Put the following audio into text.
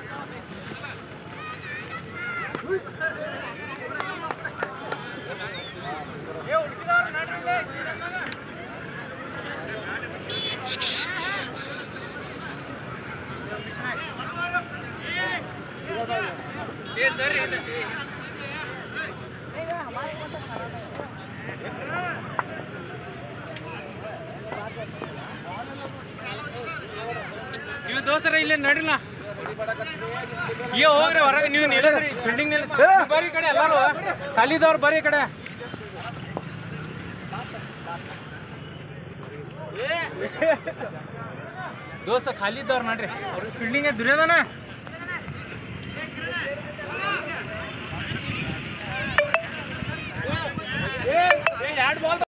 ನೀವು ದೋಸ್ತರ ಇಲ್ಲೇ ನಡಿಲ್ಲ ಏ ಹೋಗ್ರಿ ಹೊರಗೆ ನೀವು ನಿಲ್ಲಿಸ್ರಿ ಬಿಲ್ಡಿಂಗ್ ನಿಲ್ಲಿಸ್ ಬರೀ ಈ ಕಡೆ ಎಲ್ಲಾರು ಖಾಲಿದವ್ರು ಬರೀ ಈ ಕಡೆ ದೋಸ್ತ ಖಾಲಿದ್ದವ್ರು ನಡ್ರಿ ಅವ್ರ ಫೀಲ್ಡಿಂಗ್ ದುರ್ಯೋದನ ಎರಡು ಬಾಲ್